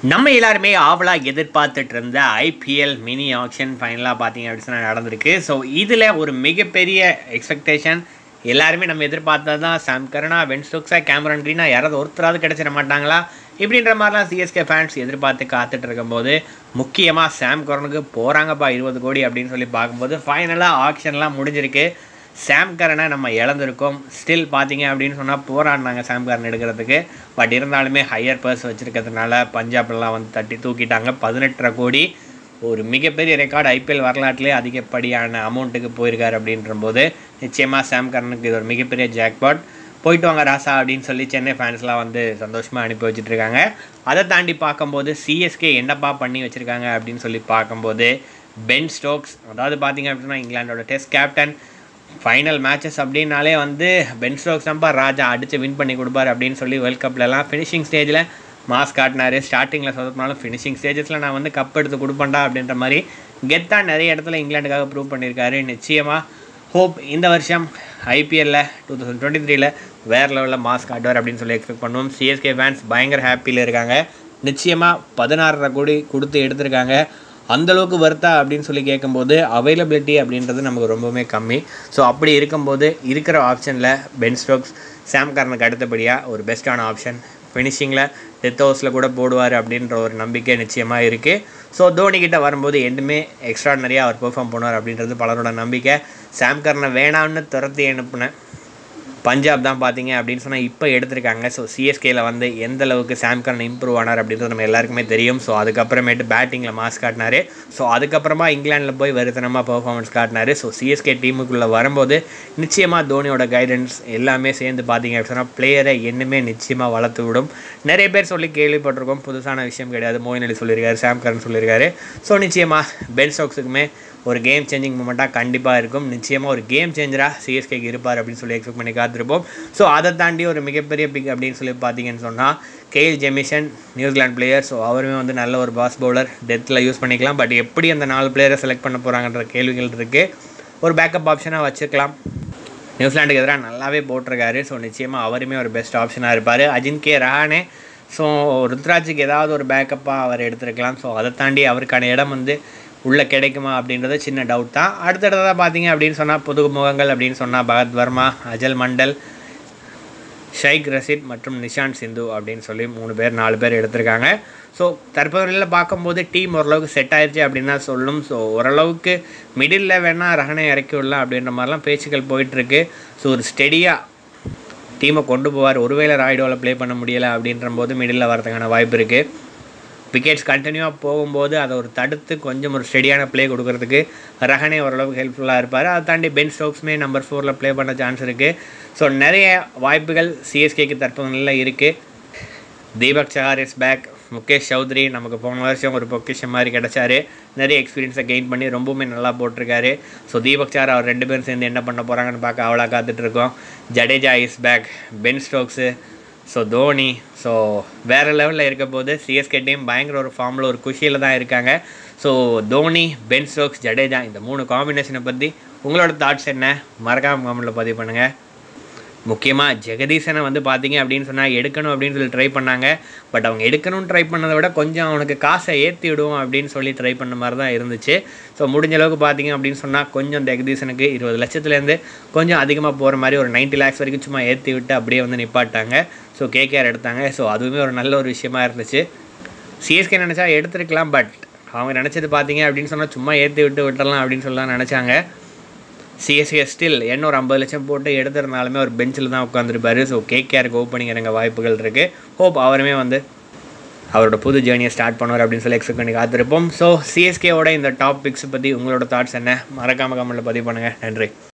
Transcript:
நம்ம எல்லாருமே ஆவலாக எதிர்பார்த்துட்டு இருந்த ஐபிஎல் மினி ஆக்ஷன் ஃபைனலாக பார்த்தீங்க அப்படின்னு சொன்னா நடந்திருக்கு ஸோ இதில் ஒரு மிகப்பெரிய எக்ஸ்பெக்டேஷன் எல்லாருமே நம்ம எதிர்பார்த்தது தான் சாம் கருணா வென் ஸ்டோக்ஸா கேமரன் க்ரீனா யாராவது ஒருத்தராவது கிடைச்சிட மாட்டாங்களா இப்படின்ற மாதிரிலாம் சிஎஸ்கே ஃபேன்ஸ் எதிர்பார்த்து காத்துட்டு இருக்கும்போது முக்கியமாக சாம் கரனுக்கு போகிறாங்கப்பா இருபது கோடி அப்படின்னு சொல்லி பார்க்கும்போது ஃபைனலாக ஆக்ஷன்லாம் முடிஞ்சிருக்கு சாம் கரனை நம்ம இழந்திருக்கோம் ஸ்டில் பார்த்தீங்க அப்படின்னு சொன்னால் போராடினாங்க சாம் கரன் எடுக்கிறதுக்கு பட் இருந்தாலுமே ஹையர் பர்ஸ் வச்சுருக்கிறதுனால பஞ்சாப்லாம் வந்து தட்டி தூக்கிட்டாங்க பதினெட்டரை கோடி ஒரு மிகப்பெரிய ரெக்கார்டு ஐபிஎல் வரலாற்றிலே அதிகப்படியான அமௌண்ட்டுக்கு போயிருக்காரு அப்படின்றபோது நிச்சயமாக சாம் கரனுக்கு இது ஒரு மிகப்பெரிய ஜாக்பாட் போயிட்டு வாங்க ராசா அப்படின்னு சொல்லி சென்னை ஃபேன்ஸ்லாம் வந்து சந்தோஷமாக அனுப்பி வச்சுட்டு இருக்காங்க அதை தாண்டி பார்க்கும்போது சிஎஸ்கே என்னப்பா பண்ணி வச்சுருக்காங்க அப்படின்னு சொல்லி பார்க்கும்போது பென் ஸ்டோக்ஸ் அதாவது பார்த்தீங்க அப்படின்னா இங்கிலாண்டோட டெஸ்ட் கேப்டன் ஃபைனல் மேட்சஸ் அப்படின்னாலே வந்து பென் ஸ்டோக்ஸ் தான்ப்பா ராஜா அடித்து வின் பண்ணி கொடுப்பாரு அப்படின்னு சொல்லி வேர்ல்ட் கப்லலாம் ஃபினிஷிங் ஸ்டேஜில் மாஸ் காட்டினாரு ஸ்டார்டிங்கில் சொதப்பினாலும் ஃபினிஷிங் ஸ்டேஜஸில் நான் வந்து கப் எடுத்து கொடுப்பேன்டா அப்படின்ற மாதிரி கெத்தாக நிறைய இடத்துல இங்கிலாண்டுக்காக ப்ரூவ் பண்ணியிருக்காரு நிச்சயமாக ஹோப் இந்த வருஷம் ஐபிஎல்ல டூ தௌசண்ட் டுவெண்ட்டி த்ரீல வேறு லெவலில் மாஸ் காட்டுவார் அப்படின்னு சொல்லி எக்ஸ்பெக்ட் பண்ணுவோம் சிஎஸ்கே ஃபேன்ஸ் பயங்கர ஹாப்பியில் இருக்காங்க நிச்சயமாக பதினாறரை கோடி கொடுத்து எடுத்திருக்காங்க அந்தளவுக்கு வருத்தா அப்படின்னு சொல்லி கேட்கும்போது அவைலபிலிட்டி அப்படின்றது நமக்கு ரொம்பவுமே கம்மி ஸோ அப்படி இருக்கும்போது இருக்கிற ஆப்ஷனில் பென் ஸ்டோக்ஸ் சாம் கர்னுக்கு அடுத்தபடியாக ஒரு பெஸ்ட்டான ஆப்ஷன் ஃபினிஷிங்கில் டெத் ஹவுஸில் கூட போடுவார் அப்படின்ற ஒரு நம்பிக்கை நிச்சயமாக இருக்குது ஸோ தோனி கிட்ட வரும்போது எதுவுமே எக்ஸ்ட்ராடனரியாக அவர் பெர்ஃபார்ம் பண்ணுவார் அப்படின்றது பலரோட நம்பிக்கை சாம் கர்னை வேணாம்னு துரத்தி அனுப்புன பஞ்சாப் தான் பார்த்தீங்க அப்படின்னு சொன்னால் இப்போ எடுத்திருக்காங்க ஸோ சிஎஸ்கேல வந்து எந்த அளவுக்கு சாம் கரன் இம்ப்ரூவ் ஆனார் அப்படின்றது நம்ம எல்லாருக்குமே தெரியும் ஸோ அதுக்கப்புறமேட்டு பேட்டிங்கில் மாஸ் காட்டினாரு ஸோ அதுக்கப்புறமா இங்கிலாண்டில் போய் வருத்தனமாக பர்ஃபார்மன்ஸ் காட்டினாரு ஸோ சிஎஸ்கே டீமுக்குள்ளே வரும்போது நிச்சயமாக தோனியோட கைடன்ஸ் எல்லாமே சேர்ந்து பார்த்தீங்க அப்படின்னு சொன்னால் பிளேயரை இன்னுமே நிச்சயமாக வளர்த்து விடும் நிறைய பேர் சொல்லி கேள்விப்பட்டிருக்கோம் புதுசான விஷயம் கிடையாது மோயின் அலி சொல்லியிருக்காரு சாம் கரன் சொல்லியிருக்காரு ஸோ நிச்சயமாக பென் ஸ்டோக்ஸுக்குமே ஒரு கேம் சேஞ்சிங் மூமெண்ட்டாக கண்டிப்பாக இருக்கும் நிச்சயமாக ஒரு கேம் சேஞ்சராக சிஎஸ்கேக்கு இருப்பார் அப்படின்னு சொல்லி எக்ஸ்பெக்ட் பண்ணி காத்திருப்போம் ஸோ அதை தாண்டி ஒரு மிகப்பெரிய பிக் அப்படின்னு சொல்லி பார்த்தீங்கன்னு சொன்னால் KL Jamieson New Zealand player so அவருமே வந்து நல்ல ஒரு பாஸ் பவுலர் டெத்தில் யூஸ் பண்ணிக்கலாம் பட் எப்படி அந்த நாலு பிளேயரை செலக்ட் பண்ண போகிறாங்கன்ற கேள்விகள் இருக்குது ஒரு பேக்கப் ஆப்ஷனாக வச்சுக்கலாம் நியூசிலாண்டுக்கு எதிராக நல்லாவே போட்டிருக்காரு ஸோ நிச்சயமாக அவருமே ஒரு பெஸ்ட் ஆப்ஷனாக இருப்பார் அஜின்கே ரஹானே ஸோ ருத்ராஜுக்கு ஏதாவது ஒரு பேக்கப்பாக அவர் எடுத்திருக்கலாம் ஸோ அதை தாண்டி அவருக்கான இடம் வந்து உள்ளே கிடைக்குமா அப்படின்றது சின்ன டவுட் தான் அடுத்தடுத்ததாக பார்த்தீங்க அப்படின்னு சொன்னால் புது முகங்கள் அப்படின்னு சொன்னால் பகத் வர்மா அஜல் மண்டல் ஷைக் ரஷீத் மற்றும் நிஷாந்த் சிந்து அப்படின்னு சொல்லி மூணு பேர் நாலு பேர் எடுத்திருக்காங்க ஸோ தற்போதையில் பார்க்கும்போது டீம் ஓரளவுக்கு செட் ஆயிடுச்சு அப்படின்னு தான் சொல்லும் ஸோ ஓரளவுக்கு மிடில் வேணால் ரகனை இறக்கி விடலாம் அப்படின்ற மாதிரிலாம் பேச்சுக்கள் போயிட்டுருக்கு ஸோ ஒரு ஸ்டெடியாக டீமை கொண்டு போவார் ஒருவேளை ராய்டோவில் ப்ளே பண்ண முடியலை அப்படின்ற போது மிடில் வரதுக்கான வாய்ப்பு இருக்குது விக்கெட்ஸ் கண்டினியூவாக போகும்போது அதை ஒரு தடுத்து கொஞ்சம் ஒரு ஸ்டெடியான ப்ளே கொடுக்கறதுக்கு ரஹனே ஓரளவுக்கு ஹெல்ப்ஃபுல்லாக இருப்பார் அதை தாண்டி பென் ஸ்டோக்ஸுமே நம்பர் ஃபோரில் ப்ளே பண்ண சான்ஸ் இருக்குது ஸோ நிறைய வாய்ப்புகள் சிஎஸ்கேக்கு தற்போதையில் இருக்குது தீபக் சஹார் இஸ் பேக் முகேஷ் சௌத்ரி நமக்கு போன வருஷம் ஒரு பொக்கிஷம் மாதிரி கிடச்சாரு நிறைய எக்ஸ்பீரியன்ஸை கெயின் பண்ணி ரொம்பவுமே நல்லா போட்டிருக்காரு ஸோ தீபக் சார் அவர் ரெண்டு பேரும் சேர்ந்து என்ன பண்ண போகிறாங்கன்னு பார்க்க அவளாக காத்துட்ருக்கோம் Jadeja is back Ben Stokes so Dhoni so வேறு லெவலில் இருக்க போது சிஎஸ்கே டீம் பயங்கர ஒரு ஃபார்மில் ஒரு குஷியில் தான் இருக்காங்க so Dhoni Ben Stokes Jadeja இந்த மூணு காம்பினேஷனை பற்றி உங்களோட தாட்ஸ் என்ன மறக்காம கமெண்ட்டில் பதிவு பண்ணுங்கள் முக்கியமாக ஜெகதீசனை வந்து பார்த்தீங்க அப்படின்னு சொன்னால் எடுக்கணும் அப்படின்னு சொல்லி ட்ரை பண்ணாங்க பட் அவங்க எடுக்கணும்னு ட்ரை பண்ணதை விட கொஞ்சம் அவனுக்கு காசை ஏற்றி விடுவோம் அப்படின்னு சொல்லி ட்ரை பண்ண மாதிரி தான் இருந்துச்சு ஸோ முடிஞ்ச அளவுக்கு பார்த்தீங்க அப்படின்னு சொன்னால் கொஞ்சம் ஜெகதீசனுக்கு இருபது லட்சத்துலேருந்து கொஞ்சம் அதிகமாக போகிற மாதிரி ஒரு நைன்ட்டி லேக்ஸ் வரைக்கும் சும்மா ஏற்றி விட்டு அப்படியே வந்து நிப்பாட்டாங்க ஸோ கேகேஆர் எடுத்தாங்க ஸோ அதுவுமே ஒரு நல்ல ஒரு விஷயமா இருந்துச்சு சிஎஸ்கே நினச்சா எடுத்துருக்கலாம் பட் அவங்க நினச்சது பார்த்தீங்க அப்படின்னு சொன்னால் சும்மா ஏற்றி விட்டு விட்டுறலாம் அப்படின்னு சொல்லலாம் நினச்சாங்க சிஎஸ்கே ஸ்டில் என்ன ஒரு ஐம்பது லட்சம் போட்டு எடுத்திருந்தாலுமே ஒரு பெஞ்சில் தான் உட்காந்துருப்பாரு ஸோ கேகேஆருக்கு ஓப்பனிங் இறங்க வாய்ப்புகள் இருக்குது ஹோப் அவருமே வந்து அவரோட புது ஜேர்னியை ஸ்டார்ட் பண்ணுவார் அப்படின்னு சொல்லி எக்ஸ்பெக்ட் பண்ணி காத்திருப்போம் ஸோ சிஎஸ்கேவோட இந்த டாப் பிக்ஸ் பற்றி உங்களோட தாட்ஸ் என்ன மறக்காம கமெண்ட்டில் பதிவு பண்ணுங்கள் நன்றி